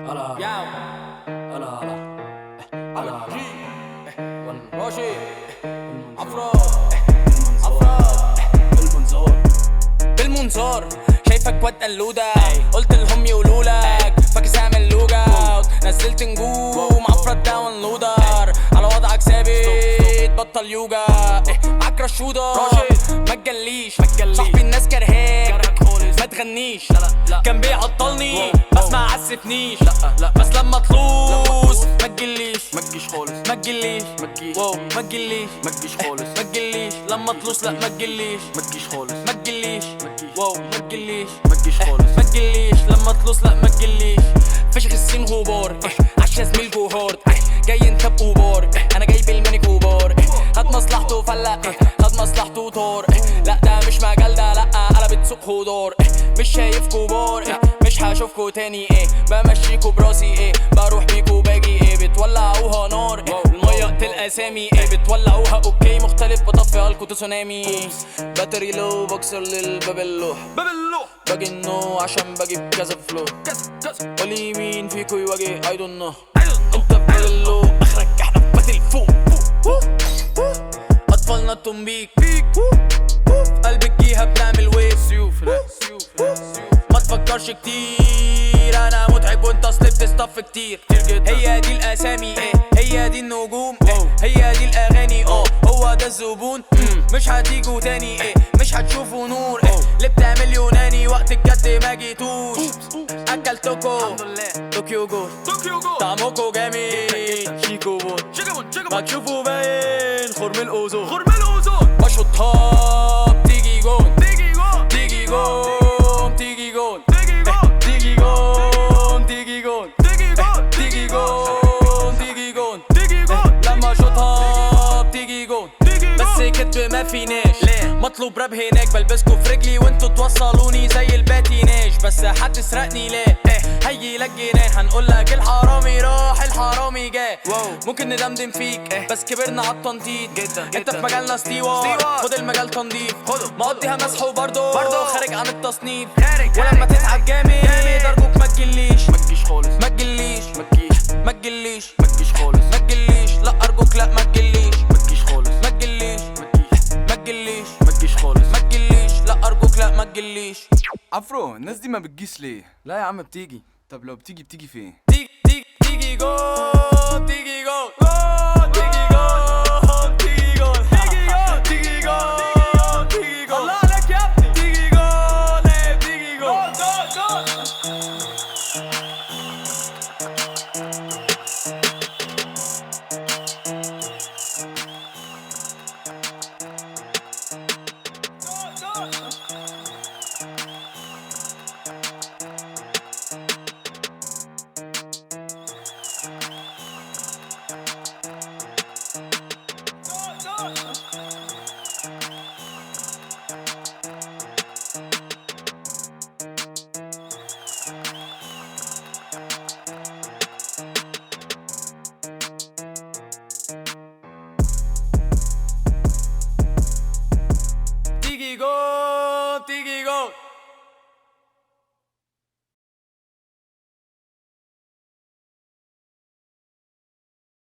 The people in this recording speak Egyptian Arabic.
هلا ياو هلا هلا هلا هلا راشد عفرو عفرو بالمنظور بالمنظار شايفك واد قلودة قلت لهم يقولوا لك فاكس اعمل لوج اوت نزلت نجوم عفرة داونلودر على وضعك ثابت بطل يوجا إيه، معاك رشودة ما تجليش صاحبي الناس كرهاك ما تغنيش كان بيعطلني بس ما عسفنيش بس لما تلوز ما تجليش ما تجيش خالص ما تجليش ما تجيش واو ما تجليش ما تجيش خالص ما تجليش لما تلوس لا ما تجليش ما تجيش خالص ما تجليش تجيش. واو ما تجليش ما تجيش خالص ما تجليش لما تلوس لا ما تجليش فشخ السين غبار عشا زميل جوهارد جاي انت بأوبار انا جاي بالميني كوبار خد مصلحته فلق خد مصلحته طار لا ده مش مجال ده لا قلبت سوق خضار مش شايف كبار مش هشوفكوا تاني ايه بمشيكوا براسي ايه بروح بيكوا باجي ايه بتولعوها نار المية تلقى اسامي ايه بتولعوها اوكي مختلف بطفيها لكوا تسونامي باتري لو بكسر للباب اللوح باب اللوح باجي النو عشان بجيب كذا فلو كذا كذا قولي مين فيكو يواجه اي دون نو ايوه انت بلو اخرك احنا في باتل فوق اطفالنا التنبيك بيك في قلب الجيهة بنعمل ويف سيوف لا سيوف لا سيوف ما تفكرش كتير انا متعب وانت اصل بتستف كتير كتير جدا. هي دي الاسامي ايه هي دي النجوم ايه هي دي الاغاني اه هو ده الزبون مم. مش هتيجوا تاني ايه مش هتشوفوا نور ايه اللي بتعمل يوناني وقت الجد ما جيتوش اكلتكو الحمد لله طوكيو جول طوكيو جول طعمكو جميل شيكو بون شيكابون ما شيكابون تشوفوا باين خرم الاوزون خرم الاوزون بشوطها بتيجي جون تيجي جول تيجي جون تيجي جون تيجي جول تيجي جون تيجي جون تيجي جول تيجي جون تيجي جون تيجي جول لما اشوطها بتيجي جون تيجي بس جول كدب ما فيناش مطلوب راب هناك بلبسكوا في رجلي وانتوا توصلوني زي الباتيناج بس هتسرقني ليه هيجي لك جنان هنقول لك الحرامي راح الحرامي جه واو. ممكن ندمدم فيك بس كبرنا على التنطيط جدا، انت جدا. في مجالنا ستيوار ستيوار. خد المجال تنظيف خده، مقضيها مسح وبرضه برضه. خارج عن التصنيف خارج، ولما خارج، تتعب جامد جامد. ارجوك ما تجليش ما تجيش خالص ما تجليش ما تجيش ما تجليش ما تجيش خالص ما تجليش لا ارجوك لا ما تجليش ما تجيش خالص ما تجليش ما تجيش ما تجليش ما تجيش خالص ما تجليش لا ارجوك لا ما تجليش عفرو الناس دي ما بتجيش ليه لا يا عم بتيجي طب لو بتيجي بتيجي فين تيجي تيجي تيجي جول تيجي جول جول تيجي جول تيجي جول تيجي جول تيجي جول تيجي جول الله عليك يا ابني تيجي جول إيه، تيجي جول جول جول تيجي جول تيجي جول